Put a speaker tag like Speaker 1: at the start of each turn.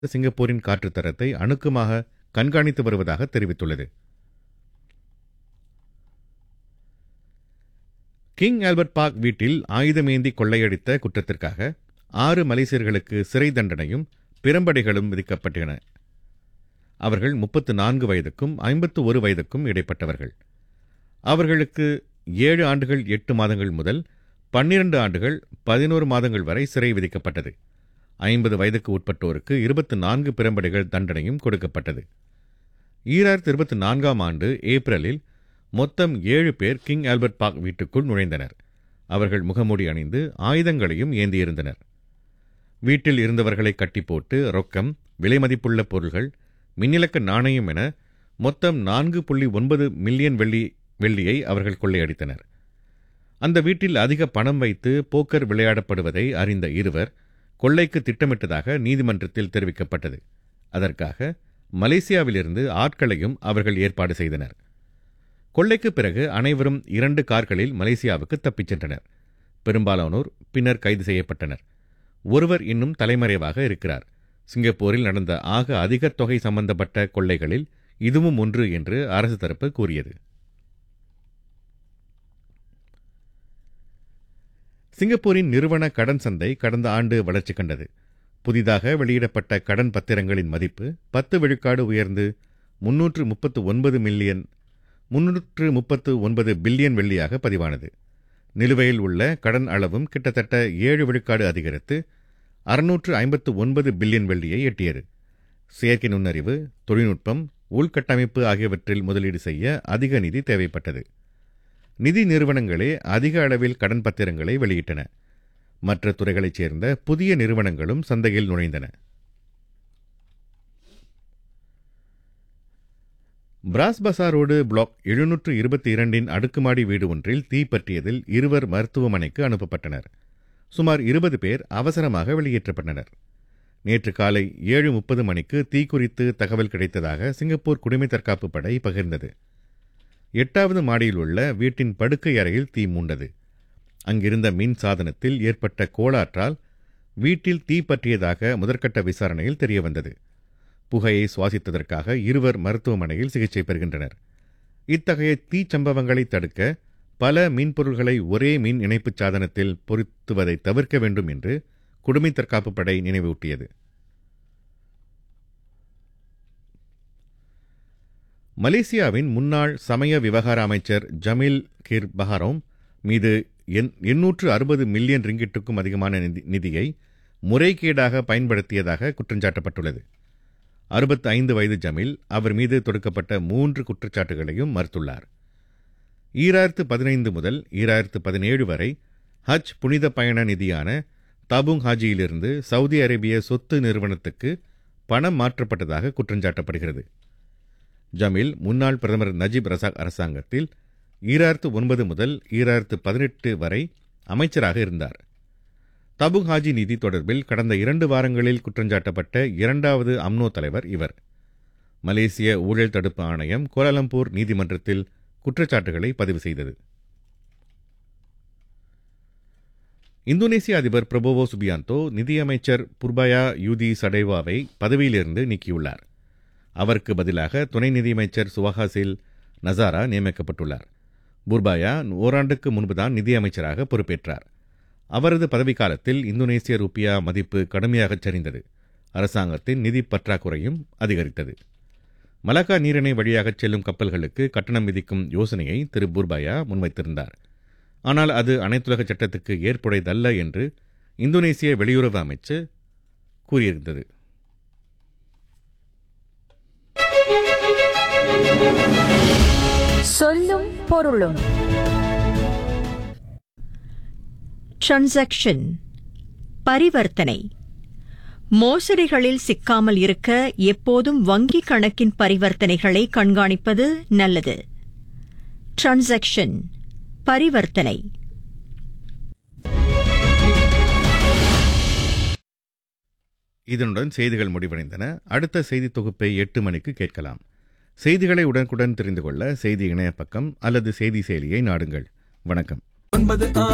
Speaker 1: சிங்கப்பூரின் காற்றுத் தரத்தை அணுக்கமாக கண்காணித்து வருவதாக தெரிவித்துள்ளது கிங் ஆல்பர்ட் பார்க் வீட்டில் ஆயுதமேந்தி கொள்ளையடித்த குற்றத்திற்காக ஆறு மலேசியர்களுக்கு சிறை தண்டனையும் பிரம்படைகளும் விதிக்கப்பட்டன அவர்கள் முப்பத்து நான்கு வயதுக்கும் ஐம்பத்து ஒரு வயதுக்கும் இடைப்பட்டவர்கள் அவர்களுக்கு ஏழு ஆண்டுகள் எட்டு மாதங்கள் முதல் பன்னிரண்டு ஆண்டுகள் பதினோரு மாதங்கள் வரை சிறை விதிக்கப்பட்டது ஐம்பது வயதுக்கு உட்பட்டோருக்கு இருபத்து நான்கு பிரம்படைகள் தண்டனையும் கொடுக்கப்பட்டது ஈராயிரத்து இருபத்தி நான்காம் ஆண்டு ஏப்ரலில் மொத்தம் ஏழு பேர் கிங் ஆல்பர்ட் பார்க் வீட்டுக்குள் நுழைந்தனர் அவர்கள் முகமூடி அணிந்து ஆயுதங்களையும் ஏந்தியிருந்தனர் வீட்டில் இருந்தவர்களை கட்டி போட்டு ரொக்கம் விலைமதிப்புள்ள பொருள்கள் மின்னிலக்க நாணயம் என மொத்தம் நான்கு புள்ளி ஒன்பது மில்லியன் வெள்ளி வெள்ளியை அவர்கள் கொள்ளையடித்தனர் அந்த வீட்டில் அதிக பணம் வைத்து போக்கர் விளையாடப்படுவதை அறிந்த இருவர் கொள்ளைக்கு திட்டமிட்டதாக நீதிமன்றத்தில் தெரிவிக்கப்பட்டது அதற்காக மலேசியாவிலிருந்து ஆட்களையும் அவர்கள் ஏற்பாடு செய்தனர் கொள்ளைக்கு பிறகு அனைவரும் இரண்டு கார்களில் மலேசியாவுக்கு தப்பிச் சென்றனர் பெரும்பாலானோர் பின்னர் கைது செய்யப்பட்டனர் ஒருவர் இன்னும் தலைமறைவாக இருக்கிறார் சிங்கப்பூரில் நடந்த ஆக அதிக தொகை சம்பந்தப்பட்ட கொள்ளைகளில் இதுவும் ஒன்று என்று அரசு தரப்பு கூறியது சிங்கப்பூரின் நிறுவன கடன் சந்தை கடந்த ஆண்டு வளர்ச்சி கண்டது புதிதாக வெளியிடப்பட்ட கடன் பத்திரங்களின் மதிப்பு பத்து விழுக்காடு உயர்ந்து முன்னூற்று முப்பத்து ஒன்பது மில்லியன் முன்னூற்று முப்பத்து ஒன்பது பில்லியன் வெள்ளியாக பதிவானது நிலுவையில் உள்ள கடன் அளவும் கிட்டத்தட்ட ஏழு விழுக்காடு அதிகரித்து அறுநூற்று ஐம்பத்து ஒன்பது பில்லியன் வெள்ளியை எட்டியது செயற்கை நுண்ணறிவு தொழில்நுட்பம் உள்கட்டமைப்பு ஆகியவற்றில் முதலீடு செய்ய அதிக நிதி தேவைப்பட்டது நிதி நிறுவனங்களே அதிக அளவில் கடன் பத்திரங்களை வெளியிட்டன மற்ற துறைகளைச் சேர்ந்த புதிய நிறுவனங்களும் சந்தையில் நுழைந்தன பிராஸ் பசார் ரோடு பிளாக் எழுநூற்று இருபத்தி இரண்டின் அடுக்குமாடி வீடு ஒன்றில் தீ பற்றியதில் இருவர் மருத்துவமனைக்கு அனுப்பப்பட்டனர் சுமார் இருபது பேர் அவசரமாக வெளியேற்றப்பட்டனர் நேற்று காலை ஏழு முப்பது மணிக்கு தீ குறித்து தகவல் கிடைத்ததாக சிங்கப்பூர் குடிமை தற்காப்பு படை பகிர்ந்தது எட்டாவது மாடியில் உள்ள வீட்டின் படுக்கை அறையில் தீ மூண்டது அங்கிருந்த மின் சாதனத்தில் ஏற்பட்ட கோளாற்றால் வீட்டில் தீ பற்றியதாக முதற்கட்ட விசாரணையில் தெரியவந்தது புகையை சுவாசித்ததற்காக இருவர் மருத்துவமனையில் சிகிச்சை பெறுகின்றனர் இத்தகைய தீச்சம்பவங்களை தடுக்க பல மின்பொருள்களை ஒரே மின் இணைப்புச் சாதனத்தில் பொருத்துவதை தவிர்க்க வேண்டும் என்று குடுமை தற்காப்பு படை நினைவூட்டியது மலேசியாவின் முன்னாள் சமய விவகார அமைச்சர் ஜமீல் கிர் பஹாரோம் மீது எண்ணூற்று அறுபது மில்லியன் ரிங்கிட்டுக்கும் அதிகமான நிதியை முறைகேடாக பயன்படுத்தியதாக குற்றஞ்சாட்டப்பட்டுள்ளது அறுபத்தி ஐந்து வயது ஜமீல் அவர் மீது தொடுக்கப்பட்ட மூன்று குற்றச்சாட்டுகளையும் மறுத்துள்ளார் ஈராயிரத்து பதினைந்து முதல் ஈராயிரத்து பதினேழு வரை ஹஜ் புனித பயண நிதியான தாபுங் ஹாஜியிலிருந்து சவுதி அரேபிய சொத்து நிறுவனத்துக்கு பணம் மாற்றப்பட்டதாக குற்றஞ்சாட்டப்படுகிறது ஜமீல் முன்னாள் பிரதமர் நஜீப் ரசாக் அரசாங்கத்தில் ஈராயிரத்து ஒன்பது முதல் ஈராயிரத்து பதினெட்டு வரை அமைச்சராக இருந்தார் தபுங் ஹாஜி நிதி தொடர்பில் கடந்த இரண்டு வாரங்களில் குற்றஞ்சாட்டப்பட்ட இரண்டாவது அம்னோ தலைவர் இவர் மலேசிய ஊழல் தடுப்பு ஆணையம் கோலாலம்பூர் நீதிமன்றத்தில் குற்றச்சாட்டுகளை பதிவு செய்தது இந்தோனேசிய அதிபர் பிரபோவோ சுபியாந்தோ நிதியமைச்சர் புர்பயா யூதி சடைவாவை பதவியிலிருந்து நீக்கியுள்ளார் அவருக்கு பதிலாக துணை நிதியமைச்சர் சுவஹாசில் நசாரா நியமிக்கப்பட்டுள்ளார் புர்பாயா ஓராண்டுக்கு முன்புதான் நிதியமைச்சராக பொறுப்பேற்றார் அவரது பதவிக்காலத்தில் இந்தோனேசிய ரூபியா மதிப்பு கடுமையாக சரிந்தது அரசாங்கத்தின் நிதி பற்றாக்குறையும் அதிகரித்தது மலாக்கா நீரிணை வழியாக செல்லும் கப்பல்களுக்கு கட்டணம் விதிக்கும் யோசனையை திரு புர்பாயா முன்வைத்திருந்தார் ஆனால் அது அனைத்துலக சட்டத்துக்கு ஏற்புடையதல்ல என்று இந்தோனேசிய வெளியுறவு அமைச்சு கூறியிருந்தது
Speaker 2: சொல்லும் பொருளும் டிரான்சாக்ஷன் பரிவர்த்தனை மோசடிகளில் சிக்காமல் இருக்க எப்போதும் வங்கி கணக்கின் பரிவர்த்தனைகளை கண்காணிப்பது நல்லது டிரான்சாக்ஷன் பரிவர்த்தனை
Speaker 1: இதனுடன் செய்திகள் முடிவடைந்தன அடுத்த செய்தி தொகுப்பை எட்டு மணிக்கு கேட்கலாம் செய்திகளை உடனுக்குடன் தெரிந்து கொள்ள செய்தி இணைய பக்கம் அல்லது செய்தி செயலியை நாடுங்கள் வணக்கம்